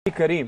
كريم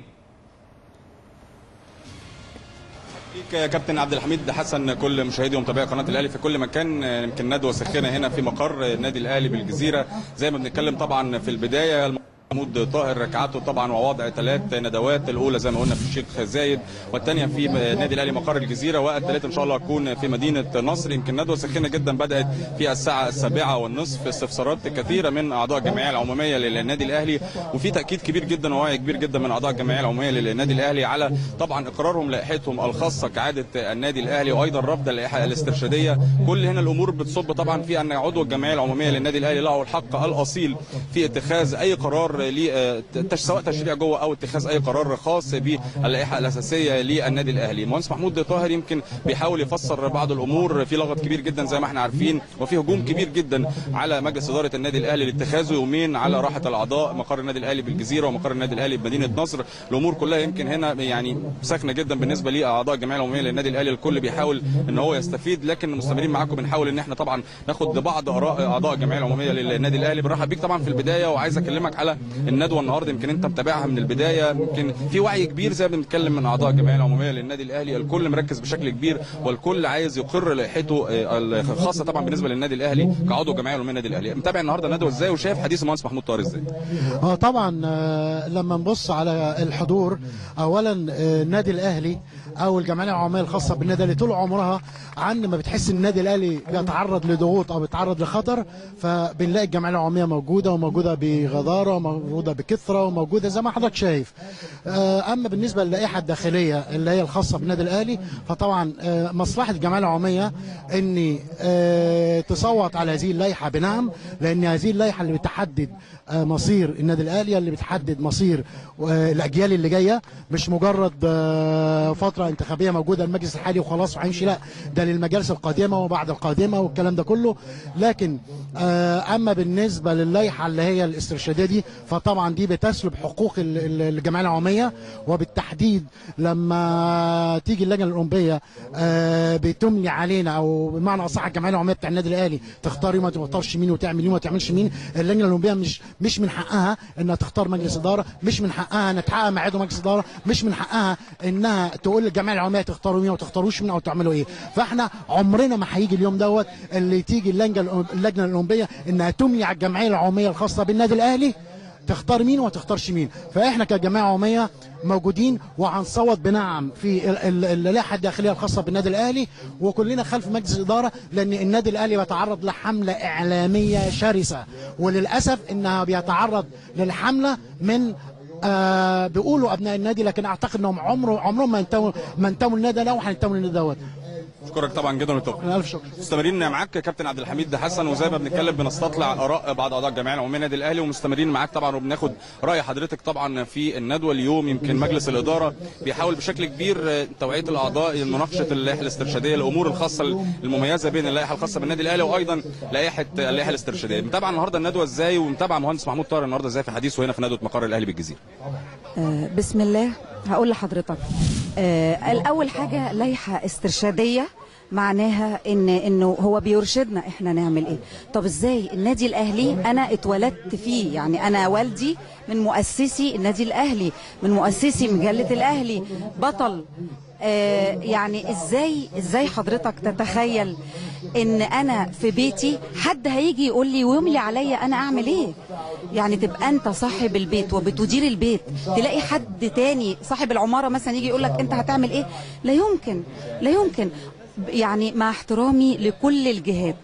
ليك يا كابتن عبد الحميد حسن كل مشاهدي ومتابعي قناه الاهلي في كل مكان يمكن ندوه ساخنه هنا في مقر النادي الاهلي بالجزيره زي ما بنتكلم طبعا في البدايه محمود طاهر ركعته طبعا ووضع ثلاث ندوات الاولى زي ما قلنا في الشيخ زايد والثانيه في النادي الاهلي مقر الجزيره والثالثه ان شاء الله هتكون في مدينه نصر يمكن ندوه ساخنه جدا بدات في الساعه السابعه والنصف استفسارات كثيره من اعضاء الجمعيه العموميه للنادي الاهلي وفي تاكيد كبير جدا ووعي كبير جدا من اعضاء الجمعيه العموميه للنادي الاهلي على طبعا اقرارهم لائحتهم الخاصه كعاده النادي الاهلي وايضا رفض اللائحه الاسترشاديه كل هنا الامور بتصب طبعا في ان عضو الجمعيه العموميه للنادي الاهلي له الحق الاصيل في اتخاذ اي قرار ل سواء تشريع جوه او اتخاذ اي قرار خاص باللائحه الاساسيه للنادي الاهلي المهندس محمود طاهر يمكن بيحاول يفسر بعض الامور في لغط كبير جدا زي ما احنا عارفين وفي هجوم كبير جدا على مجلس اداره النادي الاهلي لاتخاذه يومين على راحه الاعضاء مقر النادي الاهلي بالجزيره ومقر النادي الاهلي بمدينه نصر الامور كلها يمكن هنا يعني ساخنه جدا بالنسبه لاعضاء الجمعيه العموميه للنادي الاهلي الكل بيحاول ان هو يستفيد لكن مستمرين معاكم بنحاول ان احنا طبعا ناخد بعض اراء اعضاء الجمعيه العموميه للنادي الاهلي بنرحب بيك طبعا في البدايه وعايز اكلمك على الندوه النهارده يمكن انت متابعها من البدايه يمكن في وعي كبير زي ما بنتكلم من اعضاء الجمعيه العموميه للنادي الاهلي الكل مركز بشكل كبير والكل عايز يقر لائحته الخاصه طبعا بالنسبه للنادي الاهلي كعضو جمعيه العموميه للنادي الاهلي متابع النهارده الندوه ازاي وشايف حديث المهندس محمود طاهر ازاي اه طبعا آه، لما نبص على الحضور اولا آه، النادي الاهلي او الجمعيه العموميه الخاصه بالنادي الاهلي طول عمرها عن ما بتحس ان النادي الاهلي بيتعرض لضغوط او بيتعرض لخطر فبنلاقي الجمعيه العموميه موجوده وموجوده بغضاره وموجوده بكثره وموجوده زي ما حضرتك شايف آه، اما بالنسبه للائحه الداخليه اللي هي الخاصه بالنادي الاهلي فطبعا آه، مصلحه الجمعيه العموميه ان آه، تصوت على هذه اللائحه بنعم لان هذه اللائحه اللي بتحدد آه، مصير النادي الاهلي اللي بتحدد مصير آه، الاجيال اللي جايه مش مجرد آه، فتره انتخابيه موجوده المجلس الحالي وخلاص وهيمشي لا ده للمجالس القادمه وبعد القادمه والكلام ده كله لكن آه، اما بالنسبه للائحه اللي هي الاسترشاديه دي فطبعا دي بتسلب حقوق ال- ال- الجمعيه العموميه وبالتحديد لما تيجي اللجنه الاولمبيه آه، بتملي علينا او بمعنى اصح الجمعيه العموميه بتاع النادي الاهلي تختار يوم ما تختارش مين وتعمل يوم ما تعملش مين اللجنه الاولمبيه مش مش من حقها انها تختار مجلس اداره مش من حقها انها تحقق مع عضو مجلس اداره مش من حقها انها تقول للجمعيه العموميه تختاروا مين وما تختاروش مين او تعملوا ايه فاحنا عمرنا ما هيجي اليوم دوت اللي تيجي اللجنه اللجنه الاولمبيه انها تملي على الجمعيه العموميه الخاصه بالنادي الاهلي تختار مين وما تختارش مين فاحنا كجماعه عموميه موجودين وهنصوت بنعم في ال- ال- اللائحه الداخليه الخاصه بالنادي الاهلي وكلنا خلف مجلس الاداره لان النادي الاهلي بيتعرض لحمله اعلاميه شرسه وللاسف انها بيتعرض للحمله من آه بيقولوا ابناء النادي لكن اعتقد انهم عمره عمرهم ما انتموا ما انتموا للنادي ده وهينتموا للنادي دوت اشكرك طبعا جدا والتوفيق الف شكر مستمرين معاك كابتن عبد الحميد حسن وزي ما بنتكلم بنستطلع اراء بعض اعضاء الجمعيه العموميه النادي الاهلي ومستمرين معاك طبعا وبناخد راي حضرتك طبعا في الندوه اليوم يمكن مجلس الاداره بيحاول بشكل كبير آه، توعيه الاعضاء مناقشه اللائحه الاسترشاديه الامور الخاصه المميزه بين اللائحه الخاصه بالنادي الاهلي وايضا لائحه اللائحه الاسترشاديه متابعه النهارده الندوه ازاي ومتابعه مهندس محمود طاهر النهارده ازاي في حديثه هنا في ندوه مقر الاهلي بالجزيره آه، بسم الله هقول لحضرتك آه، الأول حاجة لائحة استرشادية معناها ان انه هو بيرشدنا احنا نعمل ايه طب ازاي النادي الاهلي انا اتولدت فيه يعني انا والدي من مؤسسي النادي الاهلي من مؤسسي مجله الاهلي بطل آه يعني ازاي ازاي حضرتك تتخيل ان انا في بيتي حد هيجي يقول لي ويملي عليا انا اعمل ايه يعني تبقى انت صاحب البيت وبتدير البيت تلاقي حد تاني صاحب العماره مثلا يجي يقول لك انت هتعمل ايه لا يمكن لا يمكن يعني مع احترامي لكل الجهات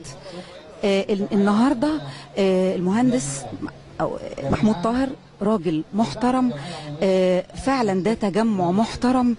آه ال- النهارده آه المهندس أو محمود طاهر راجل محترم آه فعلا ده تجمع محترم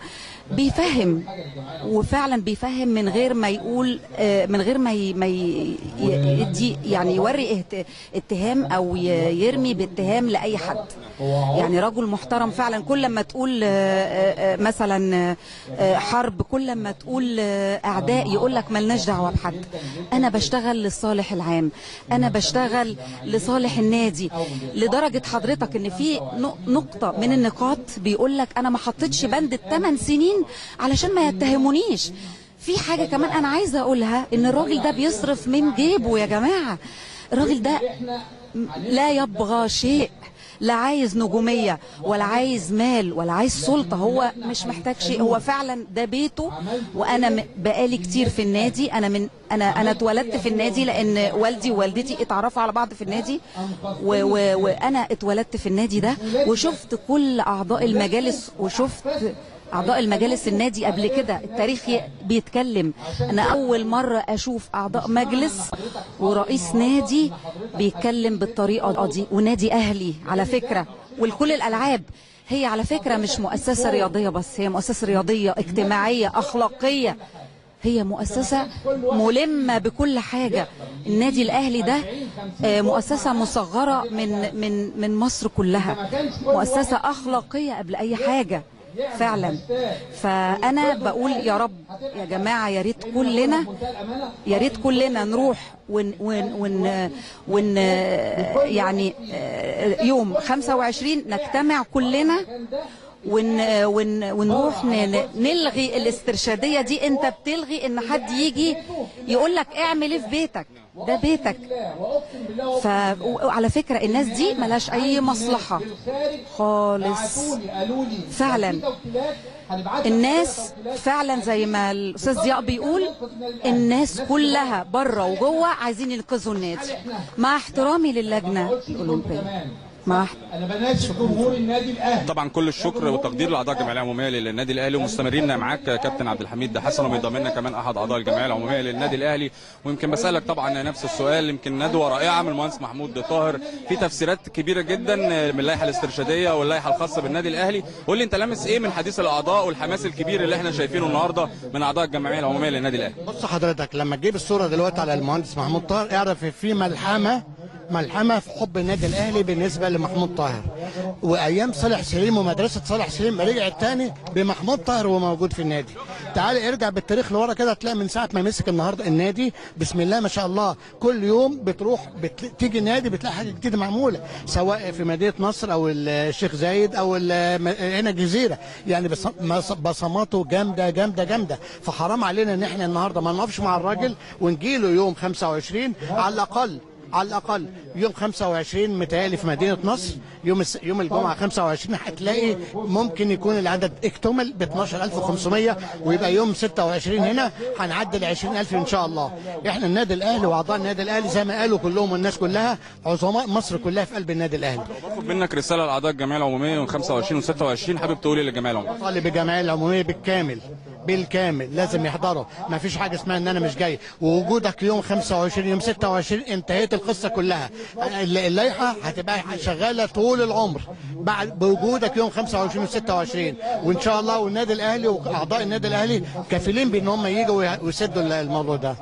بيفهم وفعلا بيفهم من غير ما يقول آه، من غير ما ي- ما ي- ي- يدي يعني يوري اهت- اتهام او ي- يرمي باتهام لاي حد يعني رجل محترم فعلا كل ما تقول آه، آه، آه، مثلا آه، آه، حرب كل ما تقول آه، اعداء يقول لك ملناش دعوه بحد انا بشتغل للصالح العام انا بشتغل لصالح النادي لدرجه حضرتك ان في نق- نقطه من النقاط بيقول لك انا ما حطيتش بند الثمان سنين علشان ما يتهمونيش في حاجه كمان انا عايزه اقولها ان الراجل ده بيصرف من جيبه يا جماعه الراجل ده لا يبغى شيء لا عايز نجوميه ولا عايز مال ولا عايز سلطه هو مش محتاج شيء هو فعلا ده بيته وانا م- بقالي كتير في النادي انا من انا انا اتولدت في النادي لان والدي ووالدتي اتعرفوا على بعض في النادي و و وانا اتولدت في النادي ده وشفت كل اعضاء المجالس وشفت اعضاء المجالس النادي قبل كده التاريخ ي- بيتكلم انا اول مره اشوف اعضاء مجلس ورئيس نادي بيتكلم بالطريقه دي ونادي اهلي على فكره ولكل الالعاب هي على فكره مش مؤسسه رياضيه بس هي مؤسسه رياضيه اجتماعيه اخلاقيه هي مؤسسة ملمة بكل حاجة النادي الأهلي ده آه، مؤسسة مصغرة من من من مصر كلها مؤسسة أخلاقية قبل أي حاجة فعلا فأنا بقول يا رب يا جماعة يا ريت كلنا يا ريت كلنا نروح ون ون ون ون يعني آه، يوم 25 نجتمع كلنا ون ون ونروح ن- ن- نلغي الاسترشاديه دي انت بتلغي ان حد يجي يقول لك اعمل ايه في بيتك ده بيتك ف وعلى فكره الناس دي ملهاش اي مصلحه خالص فعلا الناس فعلا زي ما الاستاذ ضياء بيقول الناس كلها بره وجوه عايزين ينقذوا النادي مع احترامي للجنه الاولمبيه مع احت- انا بناشد جمهور النادي الاهلي طبعا كل الشكر والتقدير لاعضاء الجمعيه العموميه للنادي الاهلي ومستمرين معاك كابتن عبد الحميد حسن وبينضم لنا كمان احد اعضاء الجمعيه العموميه للنادي الاهلي ويمكن بسالك طبعا نفس السؤال يمكن ندوه رائعه من المهندس محمود طاهر في تفسيرات كبيره جدا من اللائحه الاسترشاديه واللائحه الخاصه بالنادي الاهلي قول لي انت لامس ايه من حديث الاعضاء والحماس الكبير اللي احنا شايفينه النهارده من اعضاء الجمعيه العموميه للنادي الاهلي بص حضرتك لما تجيب الصوره دلوقتي على المهندس محمود طاهر اعرف في ملحمه ملحمه في حب النادي الاهلي بالنسبه لمحمود طاهر وايام صالح سليم ومدرسه صالح سليم رجعت تاني بمحمود طاهر وهو موجود في النادي تعال ارجع بالتاريخ لورا كده تلاقي من ساعه ما مسك النهارده النادي بسم الله ما شاء الله كل يوم بتروح بت... تيجي النادي بتلاقي حاجه جديده معموله سواء في مدينه نصر او الشيخ زايد او ال- م- هنا الجزيره يعني بص- مص- بصماته جامده جامده جامده فحرام علينا ان احنا النهارده ما نقفش مع الراجل ونجيله يوم 25 على الاقل على الاقل يوم 25 متهيألي في مدينه نصر يوم الس... يوم الجمعه 25 هتلاقي ممكن يكون العدد اكتمل ب 12500 ويبقى يوم 26 هنا هنعدي ال 20000 ان شاء الله احنا النادي الاهلي واعضاء النادي الاهلي زي ما قالوا كلهم والناس كلها عظماء مصر كلها في قلب النادي الاهلي باخد منك رساله لاعضاء الجمعيه العموميه يوم 25 و26 حابب تقول ايه للجمعيه العموميه طالب الجمعيه العموميه بالكامل بالكامل لازم يحضروا ما فيش حاجه اسمها ان انا مش جاي ووجودك يوم 25 يوم 26 انتهت القصه كلها الل- اللائحه هتبقى شغاله طول العمر بعد بوجودك يوم 25 و 26 وان شاء الله والنادي الاهلي واعضاء النادي الاهلي كفيلين بان هم يجوا وي- ويسدوا الموضوع ده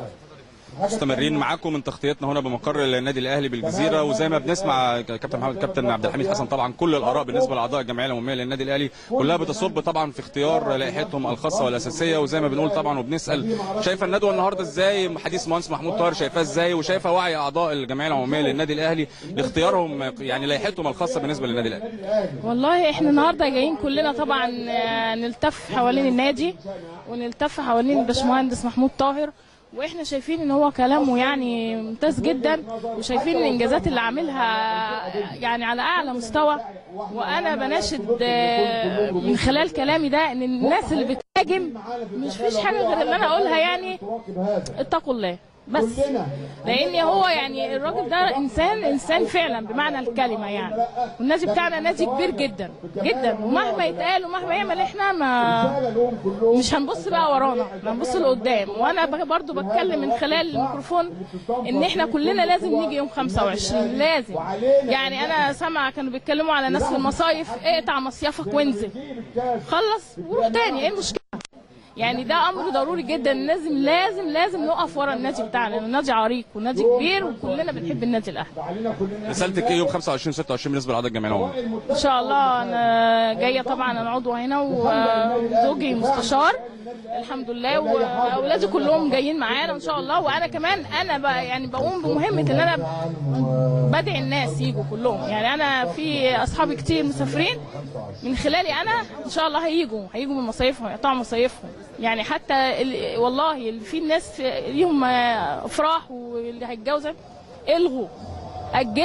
مستمرين معاكم من تغطيتنا هنا بمقر النادي الاهلي بالجزيره وزي ما بنسمع كابتن محمد كابتن عبد الحميد حسن طبعا كل الاراء بالنسبه لاعضاء الجمعيه العموميه للنادي الاهلي كلها بتصب طبعا في اختيار لائحتهم الخاصه والاساسيه وزي ما بنقول طبعا وبنسال شايفه الندوه النهارده ازاي حديث مهندس محمود طاهر شايفاه ازاي وشايفه وعي اعضاء الجمعيه العموميه للنادي الاهلي لاختيارهم يعني لائحتهم الخاصه بالنسبه للنادي الاهلي والله احنا النهارده جايين كلنا طبعا آه، نلتف حوالين النادي ونلتف حوالين الباشمهندس محمود طاهر واحنا شايفين ان هو كلامه يعني ممتاز جدا وشايفين الانجازات اللي عاملها يعني على اعلى مستوى وانا بناشد آه، من خلال كلامي ده ان الناس اللي بتهاجم مش فيش حاجه غير اللي انا اقولها يعني اتقوا الله بس لان هو يعني الراجل ده انسان انسان فعلا بمعنى الكلمه يعني والنادي بتاعنا نادي كبير جدا جدا ومهما يتقال ومهما يعمل احنا ما مش هنبص بقى ورانا هنبص لقدام وانا ب- برضو بتكلم من خلال الميكروفون ان احنا كلنا لازم نيجي يوم 25 لازم يعني انا سامعه كانوا بيتكلموا على ناس في المصايف اقطع مصيفك وانزل خلص وروح تاني ايه المشكله يعني ده امر ضروري جدا لازم لازم لازم نقف ورا النادي بتاعنا النادي عريق ونادي كبير وكلنا بنحب النادي الاهلي رسالتك ايه يوم 25 26 بالنسبه لاعضاء الجمعيه العموميه ان شاء الله انا جايه طبعا انا عضوه هنا وزوجي مستشار الحمد لله واولادي كلهم جايين معانا ان شاء الله وانا كمان انا بقى يعني بقوم بمهمه ان انا بدعي الناس يجوا كلهم يعني انا في اصحابي كتير مسافرين من خلالي انا ان شاء الله هيجوا هيجوا من مصايفهم يقطعوا مصايفهم يعني حتى ال- والله اللي في الناس ليهم افراح واللي هيتجوزوا الغوا اجلوا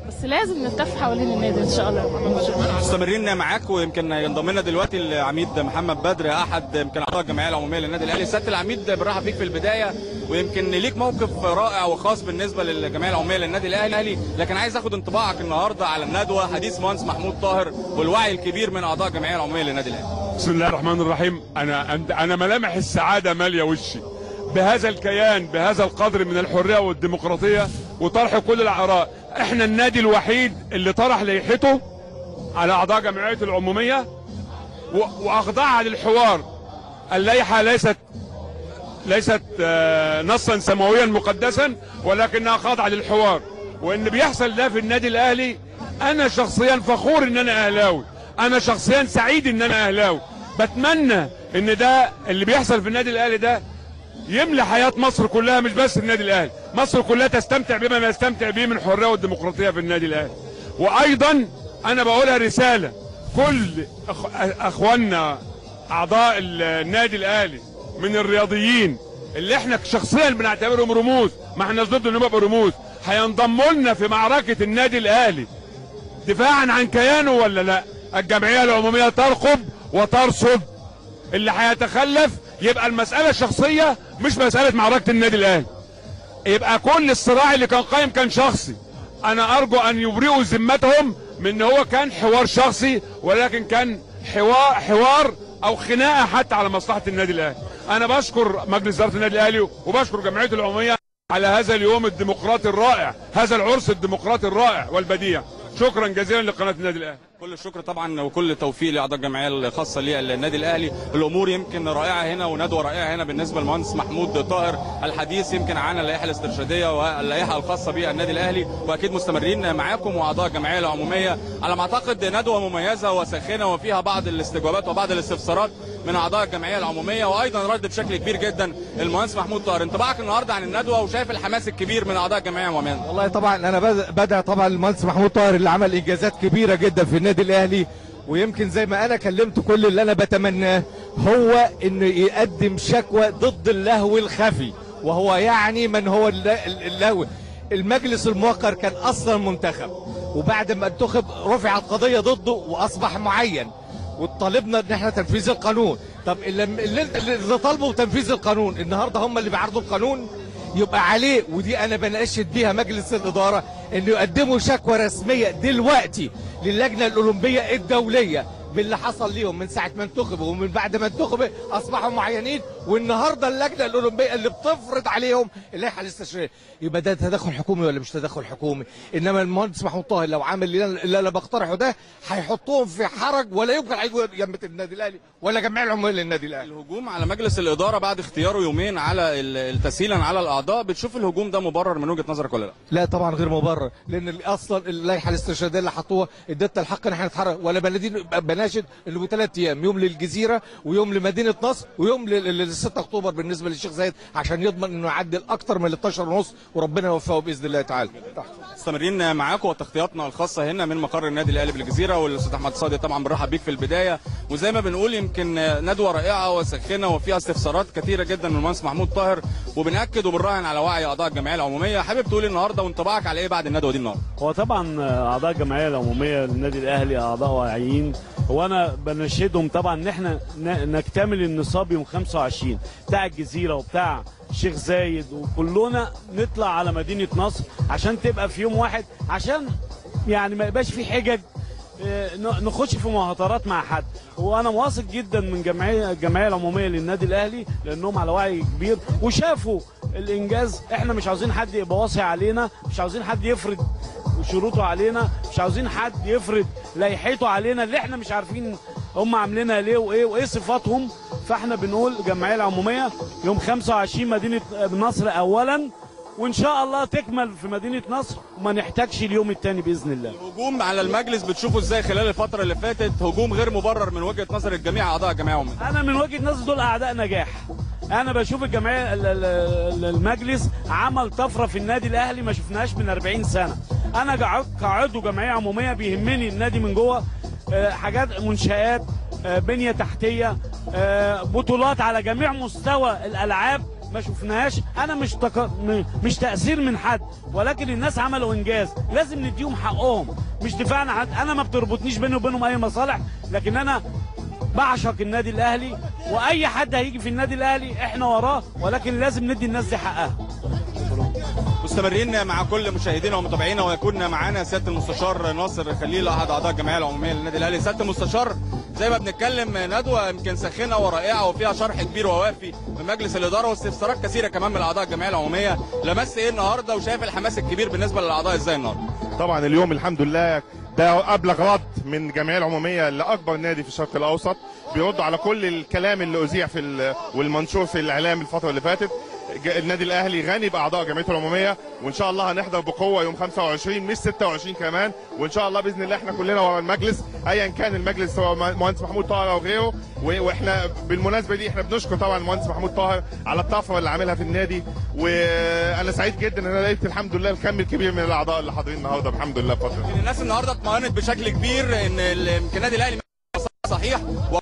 بس لازم نلتف حوالين النادي ان شاء الله مستمرين معاك ويمكن ينضم لنا دلوقتي العميد محمد بدر احد يمكن اعضاء الجمعيه العموميه للنادي الاهلي سياده العميد بنرحب بيك في البدايه ويمكن ليك موقف رائع وخاص بالنسبه للجمعيه العموميه للنادي الاهلي لكن عايز اخد انطباعك النهارده على الندوه حديث مهندس محمود طاهر والوعي الكبير من اعضاء الجمعيه العموميه للنادي الاهلي بسم الله الرحمن الرحيم انا انا ملامح السعاده ماليه وشي بهذا الكيان بهذا القدر من الحريه والديمقراطيه وطرح كل الاراء احنا النادي الوحيد اللي طرح لائحته على اعضاء جمعيه العموميه و- واخضعها للحوار اللائحه ليست ليست آه، نصا سماويا مقدسا ولكنها خاضعه للحوار وان بيحصل ده في النادي الاهلي انا شخصيا فخور ان انا اهلاوي انا شخصيا سعيد ان انا اهلاوي بتمنى ان ده اللي بيحصل في النادي الاهلي ده يملى حياه مصر كلها مش بس النادي الاهلي مصر كلها تستمتع بما نستمتع به من الحريه والديمقراطيه في النادي الاهلي وايضا انا بقولها رساله كل أخ... اخواننا اعضاء النادي الاهلي من الرياضيين اللي احنا شخصيا بنعتبرهم رموز ما احنا ضد انهم يبقوا رموز هينضموا لنا في معركه النادي الاهلي دفاعا عن كيانه ولا لا الجمعيه العموميه ترقب وترصد اللي هيتخلف يبقى المساله شخصيه مش مساله معركه النادي الاهلي يبقى كل الصراع اللي كان قايم كان شخصي انا ارجو ان يبرئوا ذمتهم من ان هو كان حوار شخصي ولكن كان حوار حوار او خناقه حتى على مصلحه النادي الاهلي انا بشكر مجلس اداره النادي الاهلي وبشكر جمعيه العموميه على هذا اليوم الديمقراطي الرائع هذا العرس الديمقراطي الرائع والبديع شكرا جزيلا لقناه النادي الاهلي كل الشكر طبعا وكل التوفيق لاعضاء الجمعيه الخاصه للنادي الاهلي الامور يمكن رائعه هنا وندوه رائعه هنا بالنسبه للمهندس محمود طاهر الحديث يمكن عن اللائحه الاسترشاديه واللائحه الخاصه بالنادي الاهلي واكيد مستمرين معاكم واعضاء الجمعيه العموميه على ما اعتقد ندوه مميزه وساخنه وفيها بعض الاستجوابات وبعض الاستفسارات من اعضاء الجمعيه العموميه وايضا رد بشكل كبير جدا المهندس محمود طاهر انطباعك النهارده عن الندوه وشايف الحماس الكبير من اعضاء الجمعيه العموميه والله طبعا انا بد- بدأ طبعا المهندس محمود طاهر اللي عمل انجازات كبيره جدا في النادي الاهلي ويمكن زي ما انا كلمت كل اللي انا بتمناه هو انه يقدم شكوى ضد اللهو الخفي وهو يعني من هو الل- اللهو المجلس الموقر كان اصلا منتخب وبعد ما انتخب رفعت قضيه ضده واصبح معين وطالبنا ان احنا تنفيذ القانون طب اللي, اللي, اللي طالبوا تنفيذ القانون النهارده هم اللي بيعرضوا القانون يبقى عليه ودي انا بناشد بيها مجلس الاداره انه يقدموا شكوى رسميه دلوقتي للجنه الاولمبيه الدوليه باللي حصل ليهم من ساعه ما انتخبوا ومن بعد ما انتخبوا اصبحوا معينين والنهارده اللجنه الاولمبيه اللي بتفرض عليهم اللائحه الاستشرائيه يبقى ده تدخل حكومي ولا مش تدخل حكومي انما المهندس محمود طاهر لو عمل اللي أنا- اللي انا بقترحه ده هيحطهم في حرج ولا يمكن هيجوا يمة النادي الاهلي ولا جميع العمال للنادي الاهلي الهجوم على مجلس الاداره بعد اختياره يومين على ال- تسهيلا على الاعضاء بتشوف الهجوم ده مبرر من وجهه نظرك ولا لا؟ لا طبعا غير مبرر لان ال- اصلا اللائحه الاسترشاديه اللي حطوها ادتنا الحق ان احنا نتحرك ولا بنادين بناشد اللي بثلاث ايام يوم للجزيره ويوم لمدينه نصر ويوم لل لل- 6 اكتوبر بالنسبه للشيخ زايد عشان يضمن انه يعدل اكتر من 12 ونص وربنا يوفقه باذن الله تعالى مستمرين معاكم وتغطياتنا الخاصه هنا من مقر النادي الاهلي بالجزيره والاستاذ احمد صادق طبعا بنرحب بيك في البدايه وزي ما بنقول يمكن ندوه رائعه وساخنه وفيها استفسارات كثيره جدا من المهندس محمود طاهر وبناكد وبنراهن على وعي اعضاء الجمعيه العموميه حابب تقول النهارده وانطباعك على ايه بعد الندوه دي النهارده؟ هو طبعا اعضاء الجمعيه العموميه للنادي الاهلي اعضاء واعيين وانا بنشدهم طبعا ان احنا ن- نكتمل النصاب يوم 25 بتاع الجزيره وبتاع الشيخ زايد وكلنا نطلع على مدينه نصر عشان تبقى في يوم واحد عشان يعني ما يبقاش في حجج آه، ن- نخش في مهاترات مع حد وانا واثق جدا من جمعيه الجمعيه العموميه للنادي الاهلي لانهم على وعي كبير وشافوا الانجاز احنا مش عاوزين حد يبقى واصي علينا مش عاوزين حد يفرض شروطه علينا مش عاوزين حد يفرض لائحته علينا اللي احنا مش عارفين هم عاملينها ليه وايه وايه صفاتهم فاحنا بنقول الجمعيه العموميه يوم 25 مدينه نصر اولا وان شاء الله تكمل في مدينه نصر وما نحتاجش اليوم الثاني باذن الله الهجوم على المجلس بتشوفه ازاي خلال الفتره اللي فاتت هجوم غير مبرر من وجهه نظر الجميع اعضاء الجمعيه العموميه انا من وجهه نظري دول اعداء نجاح انا بشوف الجمعيه ال- ال- ال- المجلس عمل طفره في النادي الاهلي ما شفناهاش من 40 سنه انا كع- كعضو جمعيه عموميه بيهمني النادي من جوه آه، حاجات منشآت آه، بنيه تحتيه آه، بطولات على جميع مستوى الالعاب ما شفناهاش انا مش تك... م- مش تاثير من حد ولكن الناس عملوا انجاز لازم نديهم حقهم مش دفاعنا حد انا ما بتربطنيش بيني وبينهم اي مصالح لكن انا بعشق النادي الاهلي واي حد هيجي في النادي الاهلي احنا وراه ولكن لازم ندي الناس دي حقها مستمرين مع كل مشاهدينا ومتابعينا ويكون معانا سياده المستشار ناصر خليل احد اعضاء الجمعيه العموميه للنادي الاهلي سياده المستشار زي ما بنتكلم ندوه يمكن ساخنه ورائعه وفيها شرح كبير ووافي من مجلس الاداره واستفسارات كثيره كمان من اعضاء الجمعيه العموميه لمس ايه النهارده وشايف الحماس الكبير بالنسبه للاعضاء ازاي النهارده طبعا اليوم الحمد لله ده ابلغ رد من الجمعيه العموميه لاكبر نادي في الشرق الاوسط بيرد على كل الكلام اللي اذيع في ال- والمنشور في الاعلام الفتره اللي فاتت ج- النادي الاهلي غني باعضاء جمعيته العموميه وان شاء الله هنحضر بقوه يوم 25 مش 26 كمان وان شاء الله باذن الله احنا كلنا ورا المجلس ايا كان المجلس سواء مهندس محمود طاهر او غيره و- واحنا بالمناسبه دي احنا بنشكر طبعا المهندس محمود طاهر على الطفره اللي عاملها في النادي وانا سعيد جدا ان انا لقيت الحمد لله الكم الكبير من الاعضاء اللي حاضرين النهارده الحمد لله بفضل الله. الناس النهارده اطمئنت بشكل كبير ان ال- يمكن النادي الاهلي صحيح و...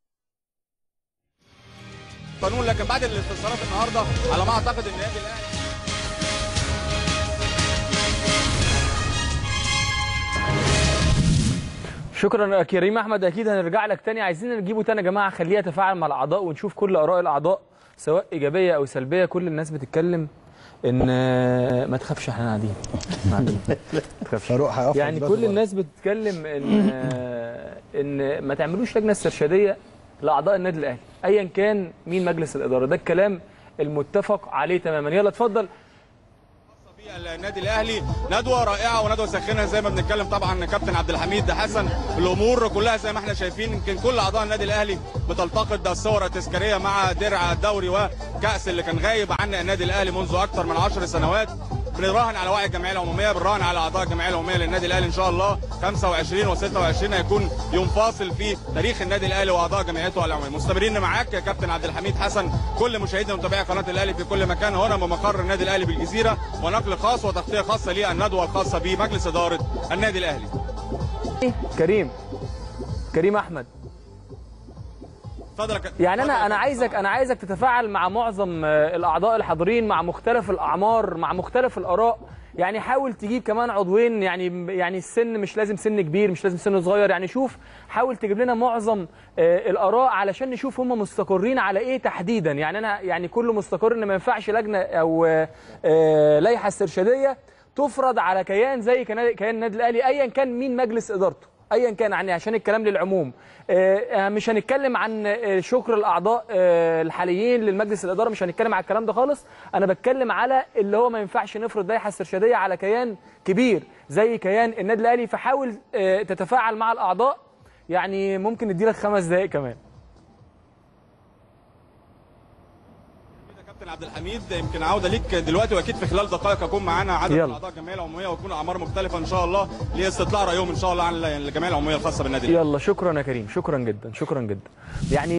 قانون لكن بعد الاستفسارات النهارده على ما اعتقد ان النادي الاهلي شكرا يا كريم احمد اكيد هنرجع لك تاني عايزين نجيبه تاني يا جماعه خليه يتفاعل مع الاعضاء ونشوف كل اراء الاعضاء سواء ايجابيه او سلبيه كل الناس بتتكلم ان آه، ما تخافش احنا قاعدين قاعدين. ما تخافش فاروق هيقف يعني قدام كل الباب. الناس بتتكلم ان آه، ان ما تعملوش لجنه استرشاديه لاعضاء النادي الاهلي ايا كان مين مجلس الاداره ده الكلام المتفق عليه تماما يلا اتفضل النادي الاهلي ندوه رائعه وندوه ساخنه زي ما بنتكلم طبعا كابتن عبد الحميد حسن الامور كلها زي ما احنا شايفين يمكن كل اعضاء النادي الاهلي بتلتقط الصور التذكاريه مع درع الدوري وكاس اللي كان غايب عن النادي الاهلي منذ اكثر من 10 سنوات بنراهن على وعي الجمعيه العموميه بنراهن على اعضاء الجمعيه العموميه للنادي الاهلي ان شاء الله 25 و26 هيكون يوم فاصل في تاريخ النادي الاهلي واعضاء جمعيته العموميه مستمرين معاك يا كابتن عبد الحميد حسن كل مشاهدينا ومتابعي قناه الاهلي في كل مكان هنا بمقر النادي الاهلي بالجزيره ونقل خاص وتغطيه خاصه للندوه الخاصه بمجلس اداره النادي الاهلي كريم كريم احمد اتفضل يا كابتن. يعني اتفضل يا انا انا كابتن. عايزك انا عايزك تتفاعل مع معظم آه، الاعضاء الحاضرين مع مختلف الاعمار مع مختلف الاراء يعني حاول تجيب كمان عضوين يعني يعني السن مش لازم سن كبير مش لازم سن صغير يعني شوف حاول تجيب لنا معظم آه، الاراء علشان نشوف هم مستقرين على ايه تحديدا يعني انا يعني كله مستقر ان ما ينفعش لجنه او آه، آه، لائحه استرشاديه تفرض على كيان زي كنا- كيان النادي الاهلي ايا كان مين مجلس ادارته ايا كان يعني عشان الكلام للعموم آه، آه، مش هنتكلم عن آه، شكر الاعضاء آه، الحاليين للمجلس الاداره مش هنتكلم على الكلام ده خالص انا بتكلم على اللي هو ما ينفعش نفرض لائحه استرشاديه على كيان كبير زي كيان النادي الاهلي فحاول آه، تتفاعل مع الاعضاء يعني ممكن نديلك خمس دقائق كمان كابتن عبد الحميد يمكن عوده ليك دلوقتي واكيد في خلال دقائق هيكون معانا عدد من يلا. اعضاء الجمعيه العموميه ويكون اعمار مختلفه ان شاء الله لاستطلاع رايهم ان شاء الله عن الجمعيه العموميه الخاصه بالنادي الأهلي. يلا شكرا يا كريم شكرا جدا شكرا جدا يعني